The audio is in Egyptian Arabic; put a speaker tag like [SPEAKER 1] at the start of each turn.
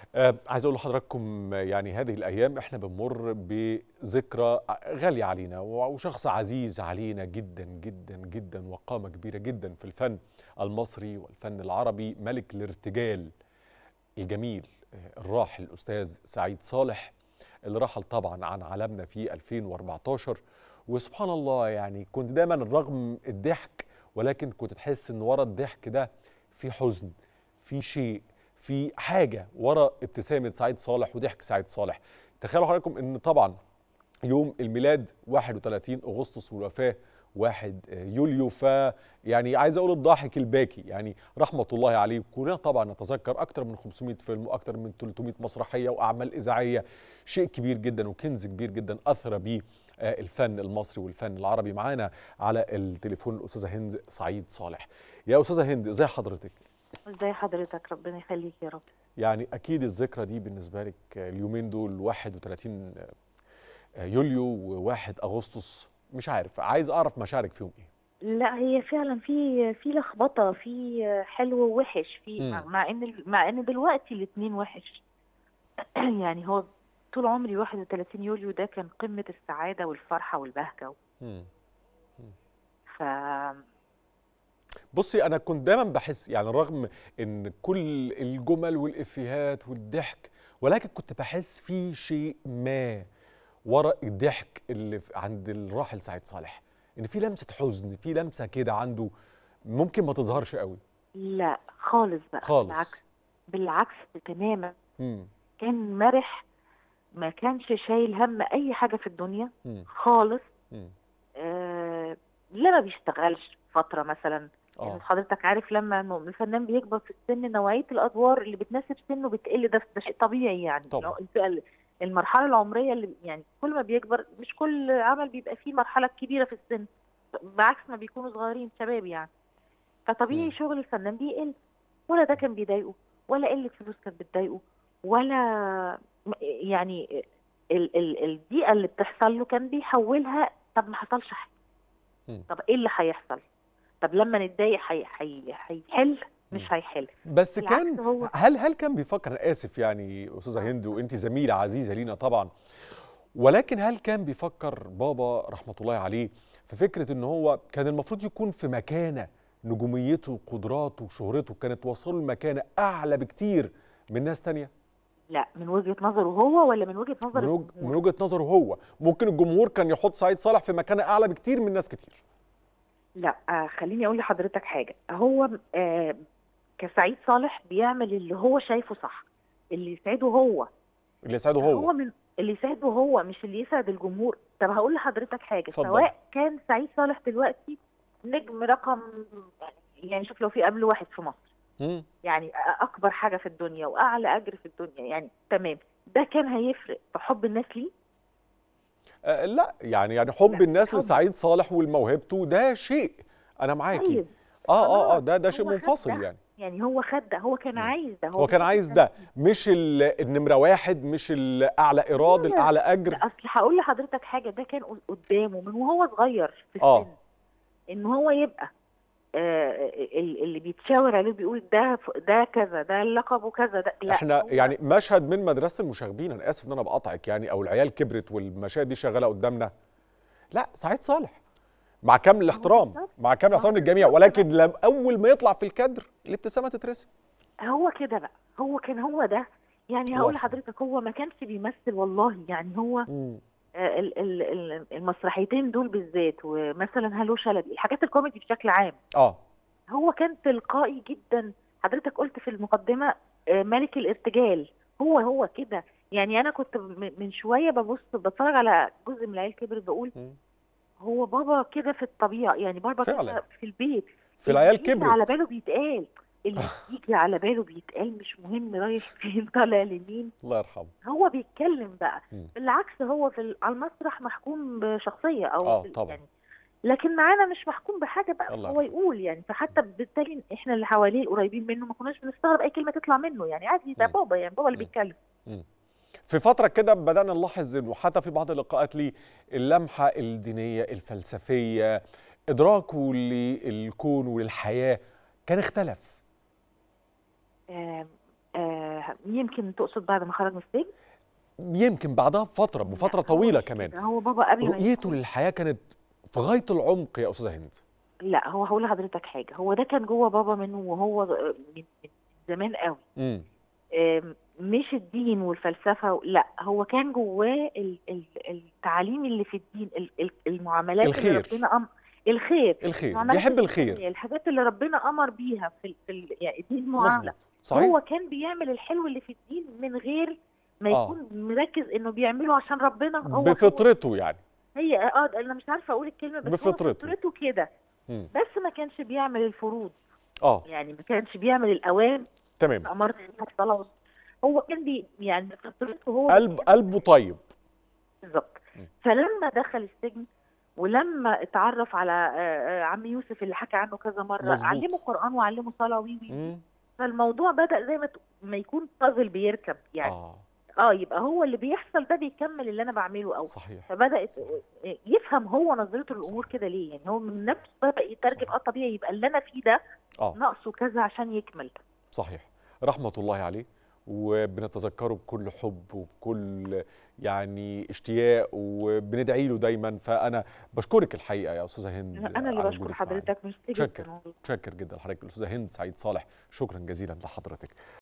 [SPEAKER 1] آه عايز اقول لحضراتكم يعني هذه الايام احنا بنمر بذكرى غاليه علينا وشخص عزيز علينا جدا جدا جدا وقامه كبيره جدا في الفن المصري والفن العربي ملك الارتجال الجميل آه، الراحل الاستاذ سعيد صالح اللي رحل طبعا عن عالمنا في 2014 وسبحان الله يعني كنت دايما رغم الضحك ولكن كنت تحس ان ورا الضحك ده في حزن في شيء في حاجه ورا ابتسامه سعيد صالح وضحك سعيد صالح تخيلوا حضراتكم ان طبعا يوم الميلاد 31 اغسطس والوفاه 1 يوليو ف يعني عايز اقول الضاحك الباكي يعني رحمه الله عليه كلنا طبعا نتذكر اكثر من 500 فيلم واكثر من 300 مسرحيه واعمال اذاعيه شيء كبير جدا وكنز كبير جدا اثر به الفن المصري والفن العربي معانا على التليفون الاستاذه هند سعيد صالح يا استاذه هند ازي حضرتك
[SPEAKER 2] ازي حضرتك ربنا يخليك يا رب
[SPEAKER 1] يعني اكيد الذكرى دي بالنسبه لك اليومين دول 31 يوليو و1 اغسطس مش عارف عايز اعرف مشاعرك فيهم ايه
[SPEAKER 2] لا هي فعلا في في لخبطه في حلو ووحش في
[SPEAKER 1] مم.
[SPEAKER 2] مع, مع ان مع ان دلوقتي الاثنين وحش يعني هو طول عمري 31 يوليو ده كان قمه السعاده والفرحه والبهجه
[SPEAKER 1] مم.
[SPEAKER 2] ف
[SPEAKER 1] بصي انا كنت دايما بحس يعني رغم ان كل الجمل والافيهات والضحك ولكن كنت بحس في شيء ما ورا الضحك اللي في- عند الراحل سعيد صالح ان في لمسه حزن في لمسه كده عنده ممكن ما تظهرش قوي
[SPEAKER 2] لا خالص بقى
[SPEAKER 1] خالص.
[SPEAKER 2] بالعكس بالعكس تماما
[SPEAKER 1] مم.
[SPEAKER 2] كان مرح ما كانش شايل هم اي حاجه في الدنيا
[SPEAKER 1] مم.
[SPEAKER 2] خالص
[SPEAKER 1] مم.
[SPEAKER 2] آه لا ما بيشتغلش فتره مثلا يعني
[SPEAKER 1] اه
[SPEAKER 2] حضرتك عارف لما الم- الفنان بيكبر في السن نوعيه الادوار اللي بتناسب سنه بتقل ده ده شيء طبيعي يعني
[SPEAKER 1] طبعا.
[SPEAKER 2] لو الفئة ال- المرحله العمريه اللي يعني كل ما بيكبر مش كل عمل بيبقى فيه مرحله كبيره في السن بعكس ما بيكونوا صغيرين شباب يعني فطبيعي
[SPEAKER 1] مم.
[SPEAKER 2] شغل الفنان بيقل ولا ده كان بيضايقه ولا قله فلوس كانت بتضايقه ولا م- يعني ال ال الضيقه اللي بتحصل له كان بيحولها طب ما حصلش حاجه
[SPEAKER 1] مم.
[SPEAKER 2] طب ايه اللي هيحصل طب لما نتضايق هي- هي- هيحل مش
[SPEAKER 1] مم.
[SPEAKER 2] هيحل
[SPEAKER 1] بس
[SPEAKER 2] بالعكس
[SPEAKER 1] كان
[SPEAKER 2] هو-
[SPEAKER 1] هل هل كان بيفكر انا اسف يعني استاذه هند وانت زميله عزيزه لينا طبعا ولكن هل كان بيفكر بابا رحمه الله عليه في فكره ان هو كان المفروض يكون في مكانه نجوميته وقدراته وشهرته كانت توصله لمكانه اعلى بكتير من ناس تانية
[SPEAKER 2] لا من وجهه نظره هو ولا من وجهه نظر
[SPEAKER 1] من, وج...
[SPEAKER 2] الجمهور؟
[SPEAKER 1] من وجهه نظره هو ممكن الجمهور كان يحط سعيد صالح في مكانه اعلى بكتير من ناس كتير
[SPEAKER 2] لا آه خليني اقول لحضرتك حاجه هو آه كسعيد صالح بيعمل اللي هو شايفه صح اللي يسعده هو
[SPEAKER 1] اللي يسعده هو,
[SPEAKER 2] هو من اللي يسعده هو مش اللي يسعد الجمهور طب هقول لحضرتك حاجه
[SPEAKER 1] اتفضل.
[SPEAKER 2] سواء كان سعيد صالح دلوقتي نجم رقم يعني شوف لو في قبله واحد في مصر
[SPEAKER 1] مم.
[SPEAKER 2] يعني اكبر حاجه في الدنيا واعلى اجر في الدنيا يعني تمام ده كان هيفرق في حب الناس ليه
[SPEAKER 1] آه لا يعني يعني حب
[SPEAKER 2] لا،
[SPEAKER 1] الناس
[SPEAKER 2] حب.
[SPEAKER 1] لسعيد صالح والموهبته ده شيء انا معاكي
[SPEAKER 2] طيب
[SPEAKER 1] اه اه اه
[SPEAKER 2] خلاص،
[SPEAKER 1] ده ده شيء
[SPEAKER 2] هو خد
[SPEAKER 1] منفصل
[SPEAKER 2] ده.
[SPEAKER 1] يعني
[SPEAKER 2] يعني هو خد ده هو كان
[SPEAKER 1] مم.
[SPEAKER 2] عايز ده
[SPEAKER 1] هو كان
[SPEAKER 2] بيحب
[SPEAKER 1] عايز
[SPEAKER 2] الناس
[SPEAKER 1] ده مش ال- النمره واحد مش الاعلى ايراد
[SPEAKER 2] لا.
[SPEAKER 1] الاعلى اجر
[SPEAKER 2] لا، اصل هقول لحضرتك حاجه ده كان قدامه من وهو صغير في
[SPEAKER 1] آه.
[SPEAKER 2] السن ان هو يبقى آه ال- اللي بيتشاور عليه بيقول ده ف- ده كذا ده لقبه كذا ده لا
[SPEAKER 1] احنا
[SPEAKER 2] هو-
[SPEAKER 1] يعني مشهد من مدرسه المشاغبين انا اسف ان انا بقاطعك يعني او العيال كبرت والمشاهد دي شغاله قدامنا لا سعيد صالح مع كامل الاحترام
[SPEAKER 2] بالظبط.
[SPEAKER 1] مع كامل الاحترام
[SPEAKER 2] هو
[SPEAKER 1] للجميع
[SPEAKER 2] بالظبط.
[SPEAKER 1] ولكن لم اول ما يطلع في الكادر الابتسامه تترسم
[SPEAKER 2] هو كده بقى هو كان هو ده يعني
[SPEAKER 1] الله
[SPEAKER 2] هقول
[SPEAKER 1] يرحمه.
[SPEAKER 2] لحضرتك هو ما كانش بيمثل والله يعني هو
[SPEAKER 1] مم.
[SPEAKER 2] آه، ال- ال- ال- المسرحيتين دول بالذات ومثلا هلو شلبي الحاجات الكوميدي بشكل عام
[SPEAKER 1] اه
[SPEAKER 2] هو كان تلقائي جدا حضرتك قلت في المقدمة آه، ملك الارتجال هو هو كده يعني انا كنت م- من شوية ببص بتفرج على جزء من العيال كبرت بقول
[SPEAKER 1] مم.
[SPEAKER 2] هو بابا كده في الطبيعة يعني بابا
[SPEAKER 1] فعلا.
[SPEAKER 2] كده في البيت
[SPEAKER 1] في العيال
[SPEAKER 2] اللي بيجي على
[SPEAKER 1] كبرت
[SPEAKER 2] باله بيتقال اللي بيجي على باله بيتقال مش مهم رايح فين طالع لمين
[SPEAKER 1] الله يرحمه
[SPEAKER 2] هو بيتكلم بقى
[SPEAKER 1] مم.
[SPEAKER 2] بالعكس هو في ال- على المسرح محكوم بشخصية او
[SPEAKER 1] آه،
[SPEAKER 2] في-
[SPEAKER 1] طبعا.
[SPEAKER 2] يعني لكن معانا مش محكوم بحاجه بقى
[SPEAKER 1] الله
[SPEAKER 2] هو
[SPEAKER 1] يرحمه.
[SPEAKER 2] يقول يعني فحتى بالتالي احنا اللي حواليه القريبين منه ما كناش بنستغرب اي كلمه تطلع منه يعني عادي ده
[SPEAKER 1] مم.
[SPEAKER 2] بابا يعني بابا اللي
[SPEAKER 1] مم.
[SPEAKER 2] بيتكلم
[SPEAKER 1] في فترة كده بدأنا نلاحظ إنه حتى في بعض اللقاءات لي اللمحة الدينية الفلسفية إدراكه للكون وللحياة كان اختلف
[SPEAKER 2] آه آه يمكن تقصد بعد ما خرج من السجن
[SPEAKER 1] يمكن بعدها بفتره بفتره
[SPEAKER 2] لا، هو
[SPEAKER 1] طويله
[SPEAKER 2] مش
[SPEAKER 1] كمان
[SPEAKER 2] كده. هو بابا قبل ما
[SPEAKER 1] رؤيته للحياه كانت في غايه العمق يا استاذه هند
[SPEAKER 2] لا هو هقول لحضرتك حاجه هو ده كان جوه بابا منه وهو من من زمان قوي
[SPEAKER 1] امم
[SPEAKER 2] آم، مش الدين والفلسفه لا هو كان جواه ال- ال- التعاليم اللي في الدين ال- ال- المعاملات اللي
[SPEAKER 1] الخير.
[SPEAKER 2] ربنا أم الخير
[SPEAKER 1] الخير
[SPEAKER 2] المعاملات
[SPEAKER 1] بيحب الخير
[SPEAKER 2] الإنسانية، الحاجات اللي ربنا امر بيها في ال- في ال- يعني دي المعامله
[SPEAKER 1] مظبوط صحيح
[SPEAKER 2] هو كان بيعمل الحلو اللي في الدين من غير ما
[SPEAKER 1] آه.
[SPEAKER 2] يكون مركز انه بيعمله عشان ربنا هو هو-
[SPEAKER 1] بفطرته يعني
[SPEAKER 2] هي اه انا مش عارفه اقول الكلمه بس هو
[SPEAKER 1] بفطرته.
[SPEAKER 2] فطرته كده
[SPEAKER 1] مم.
[SPEAKER 2] بس ما كانش بيعمل الفروض
[SPEAKER 1] اه
[SPEAKER 2] يعني ما كانش بيعمل الاوامر
[SPEAKER 1] تمام
[SPEAKER 2] امر الصلاه والص- هو كان بي يعني فطرته هو
[SPEAKER 1] قلب قلبه طيب
[SPEAKER 2] بالظبط
[SPEAKER 1] م.
[SPEAKER 2] فلما دخل السجن ولما اتعرف على آه، آه، عم يوسف اللي حكى عنه كذا مره
[SPEAKER 1] مظبوط.
[SPEAKER 2] علمه قران وعلمه صلاه وي وي
[SPEAKER 1] مم.
[SPEAKER 2] فالموضوع بدا زي ما ت- ما يكون بازل بيركب يعني
[SPEAKER 1] اه
[SPEAKER 2] اه يبقى هو اللي بيحصل ده بيكمل اللي انا بعمله او
[SPEAKER 1] صحيح
[SPEAKER 2] فبدات يفهم هو نظرته للامور
[SPEAKER 1] صح.
[SPEAKER 2] كده ليه يعني هو من نفسه بدا يترجم
[SPEAKER 1] صح.
[SPEAKER 2] اه طبيعي يبقى اللي انا فيه ده
[SPEAKER 1] اه
[SPEAKER 2] ناقصه كذا عشان يكمل
[SPEAKER 1] صحيح رحمة الله عليه وبنتذكره بكل حب وبكل يعني اشتياق وبندعي له دايما فأنا بشكرك الحقيقة يا أستاذة هند
[SPEAKER 2] انا اللي
[SPEAKER 1] على
[SPEAKER 2] بشكر
[SPEAKER 1] وجودك معانا.
[SPEAKER 2] حضرتك مش
[SPEAKER 1] شكر.
[SPEAKER 2] تيجي
[SPEAKER 1] متشكر جدا لحضرتك الأستاذة هند سعيد صالح شكرا جزيلا لحضرتك